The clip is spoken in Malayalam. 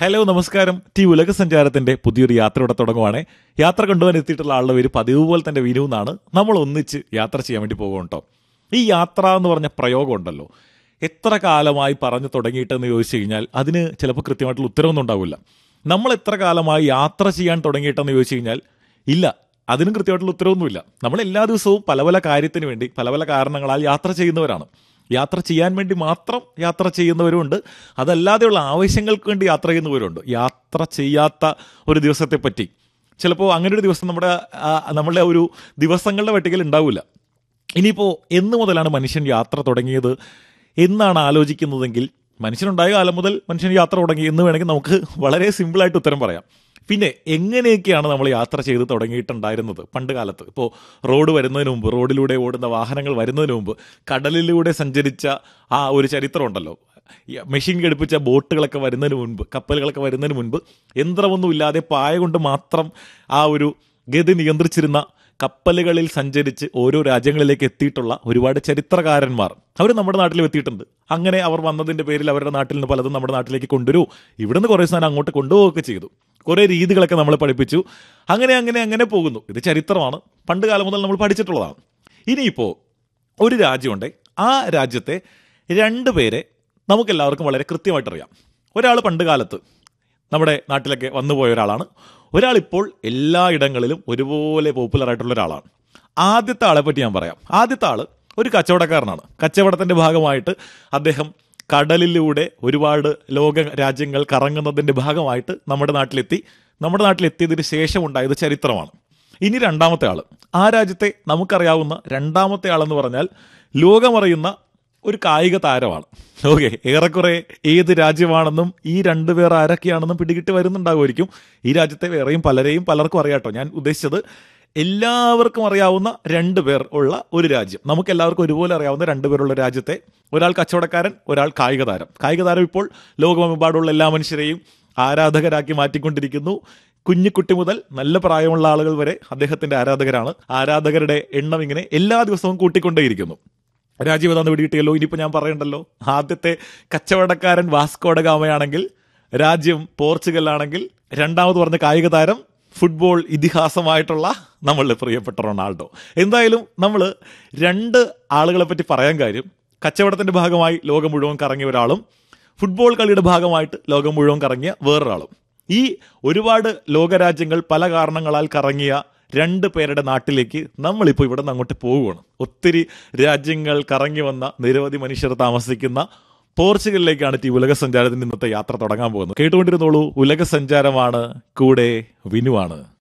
ഹലോ നമസ്കാരം ടി ഉലക സഞ്ചാരത്തിന്റെ പുതിയൊരു യാത്രയുടെ തുടങ്ങുവാണ് യാത്ര കൊണ്ടുപോകാൻ എത്തിയിട്ടുള്ള ആളുടെ പേര് പതിവ് പോലെ തന്നെ വിനു എന്നാണ് നമ്മൾ ഒന്നിച്ച് യാത്ര ചെയ്യാൻ വേണ്ടി പോകും കേട്ടോ ഈ യാത്ര എന്ന് പറഞ്ഞ പ്രയോഗം ഉണ്ടല്ലോ എത്ര കാലമായി പറഞ്ഞു തുടങ്ങിയിട്ടെന്ന് ചോദിച്ചു കഴിഞ്ഞാൽ അതിന് ചിലപ്പോൾ കൃത്യമായിട്ടുള്ള ഉത്തരവൊന്നും ഉണ്ടാവില്ല നമ്മൾ എത്ര കാലമായി യാത്ര ചെയ്യാൻ തുടങ്ങിയിട്ടെന്ന് ചോദിച്ചു കഴിഞ്ഞാൽ ഇല്ല അതിനും കൃത്യമായിട്ടുള്ള ഉത്തരവൊന്നുമില്ല നമ്മൾ എല്ലാ ദിവസവും പല പല കാര്യത്തിന് വേണ്ടി പല പല കാരണങ്ങളാൽ യാത്ര ചെയ്യുന്നവരാണ് യാത്ര ചെയ്യാൻ വേണ്ടി മാത്രം യാത്ര ചെയ്യുന്നവരുമുണ്ട് അതല്ലാതെയുള്ള ആവശ്യങ്ങൾക്ക് വേണ്ടി യാത്ര ചെയ്യുന്നവരുണ്ട് യാത്ര ചെയ്യാത്ത ഒരു ദിവസത്തെ പറ്റി ചിലപ്പോൾ അങ്ങനെ ഒരു ദിവസം നമ്മുടെ ആ, നമ്മളുടെ ഒരു ദിവസങ്ങളുടെ പട്ടികയിൽ ഉണ്ടാവില്ല ഇനിയിപ്പോൾ എന്ന് മുതലാണ് മനുഷ്യൻ യാത്ര തുടങ്ങിയത് എന്നാണ് ആലോചിക്കുന്നതെങ്കിൽ മനുഷ്യനുണ്ടായ കാലം മുതൽ മനുഷ്യൻ യാത്ര തുടങ്ങി എന്ന് വേണമെങ്കിൽ നമുക്ക് വളരെ സിമ്പിളായിട്ട് ഉത്തരം പറയാം പിന്നെ എങ്ങനെയൊക്കെയാണ് നമ്മൾ യാത്ര ചെയ്ത് തുടങ്ങിയിട്ടുണ്ടായിരുന്നത് പണ്ട് കാലത്ത് ഇപ്പോൾ റോഡ് വരുന്നതിന് മുമ്പ് റോഡിലൂടെ ഓടുന്ന വാഹനങ്ങൾ വരുന്നതിന് മുമ്പ് കടലിലൂടെ സഞ്ചരിച്ച ആ ഒരു ചരിത്രം ഉണ്ടല്ലോ ഈ മെഷീൻ ഘടിപ്പിച്ച ബോട്ടുകളൊക്കെ വരുന്നതിന് മുൻപ് കപ്പലുകളൊക്കെ വരുന്നതിന് മുൻപ് യന്ത്രമൊന്നും ഇല്ലാതെ പായ കൊണ്ട് മാത്രം ആ ഒരു ഗതി നിയന്ത്രിച്ചിരുന്ന കപ്പലുകളിൽ സഞ്ചരിച്ച് ഓരോ രാജ്യങ്ങളിലേക്ക് എത്തിയിട്ടുള്ള ഒരുപാട് ചരിത്രകാരന്മാർ അവർ നമ്മുടെ നാട്ടിലും എത്തിയിട്ടുണ്ട് അങ്ങനെ അവർ വന്നതിന്റെ പേരിൽ അവരുടെ നാട്ടിൽ നിന്ന് പലതും നമ്മുടെ നാട്ടിലേക്ക് കൊണ്ടുവരൂ ഇവിടുന്ന് കുറേ സാധനം അങ്ങോട്ട് കൊണ്ടുപോവുകയൊക്കെ ചെയ്തു കുറേ രീതികളൊക്കെ നമ്മളെ പഠിപ്പിച്ചു അങ്ങനെ അങ്ങനെ അങ്ങനെ പോകുന്നു ഇത് ചരിത്രമാണ് പണ്ട് കാലം മുതൽ നമ്മൾ പഠിച്ചിട്ടുള്ളതാണ് ഇനിയിപ്പോൾ ഒരു രാജ്യമുണ്ട് ആ രാജ്യത്തെ രണ്ട് പേരെ നമുക്കെല്ലാവർക്കും വളരെ കൃത്യമായിട്ട് അറിയാം ഒരാൾ പണ്ട് കാലത്ത് നമ്മുടെ നാട്ടിലൊക്കെ വന്നുപോയ ഒരാളാണ് ഒരാളിപ്പോൾ എല്ലായിടങ്ങളിലും ഒരുപോലെ പോപ്പുലർ ആയിട്ടുള്ള ഒരാളാണ് ആദ്യത്തെ ആളെ പറ്റി ഞാൻ പറയാം ആദ്യത്തെ ആള് ഒരു കച്ചവടക്കാരനാണ് കച്ചവടത്തിന്റെ ഭാഗമായിട്ട് അദ്ദേഹം കടലിലൂടെ ഒരുപാട് ലോക രാജ്യങ്ങൾ കറങ്ങുന്നതിന്റെ ഭാഗമായിട്ട് നമ്മുടെ നാട്ടിലെത്തി നമ്മുടെ നാട്ടിലെത്തിയതിന് ശേഷം ഉണ്ടായത് ചരിത്രമാണ് ഇനി രണ്ടാമത്തെ ആള് ആ രാജ്യത്തെ നമുക്കറിയാവുന്ന രണ്ടാമത്തെ ആളെന്ന് പറഞ്ഞാൽ ലോകമറിയുന്ന ഒരു കായിക താരമാണ് ഓക്കെ ഏറെക്കുറെ ഏത് രാജ്യമാണെന്നും ഈ രണ്ടുപേർ ആരൊക്കെയാണെന്നും പിടികിട്ടി വരുന്നുണ്ടാകുമായിരിക്കും ഈ രാജ്യത്തെ വേറെയും പലരെയും പലർക്കും അറിയാട്ടോ ഞാൻ ഉദ്ദേശിച്ചത് എല്ലാവർക്കും അറിയാവുന്ന രണ്ട് പേർ ഉള്ള ഒരു രാജ്യം നമുക്ക് എല്ലാവർക്കും ഒരുപോലെ അറിയാവുന്ന രണ്ട് പേരുള്ള രാജ്യത്തെ ഒരാൾ കച്ചവടക്കാരൻ ഒരാൾ കായിക താരം കായിക താരം ഇപ്പോൾ ലോകമെമ്പാടുള്ള എല്ലാ മനുഷ്യരെയും ആരാധകരാക്കി മാറ്റിക്കൊണ്ടിരിക്കുന്നു കുഞ്ഞിക്കുട്ടി മുതൽ നല്ല പ്രായമുള്ള ആളുകൾ വരെ അദ്ദേഹത്തിന്റെ ആരാധകരാണ് ആരാധകരുടെ എണ്ണം ഇങ്ങനെ എല്ലാ ദിവസവും കൂട്ടിക്കൊണ്ടേയിരിക്കുന്നു രാജ്യം ഏതാന്ന് പിടികിട്ടിയല്ലോ ഇനിയിപ്പോൾ ഞാൻ പറയണ്ടല്ലോ ആദ്യത്തെ കച്ചവടക്കാരൻ വാസ്കോഡ ഗാമയാണെങ്കിൽ രാജ്യം പോർച്ചുഗലാണെങ്കിൽ രണ്ടാമത് പറഞ്ഞ കായിക താരം ഫുട്ബോൾ ഇതിഹാസമായിട്ടുള്ള നമ്മളുടെ പ്രിയപ്പെട്ട റൊണാൾഡോ എന്തായാലും നമ്മൾ രണ്ട് ആളുകളെ പറ്റി പറയാൻ കാര്യം കച്ചവടത്തിന്റെ ഭാഗമായി ലോകം മുഴുവൻ കറങ്ങിയ ഒരാളും ഫുട്ബോൾ കളിയുടെ ഭാഗമായിട്ട് ലോകം മുഴുവൻ കറങ്ങിയ വേറൊരാളും ഈ ഒരുപാട് ലോകരാജ്യങ്ങൾ പല കാരണങ്ങളാൽ കറങ്ങിയ രണ്ട് പേരുടെ നാട്ടിലേക്ക് നമ്മളിപ്പോൾ ഇവിടെ നിന്ന് അങ്ങോട്ട് പോവുകയാണ് ഒത്തിരി രാജ്യങ്ങൾ കറങ്ങി വന്ന നിരവധി മനുഷ്യർ താമസിക്കുന്ന പോർച്ചുഗലിലേക്കാണ് ഈ ഉലക സഞ്ചാരത്തിന്റെ ഇന്നത്തെ യാത്ര തുടങ്ങാൻ പോകുന്നത് കേട്ടുകൊണ്ടിരുന്നോളൂ ഉലക സഞ്ചാരമാണ് കൂടെ വിനുവാണ്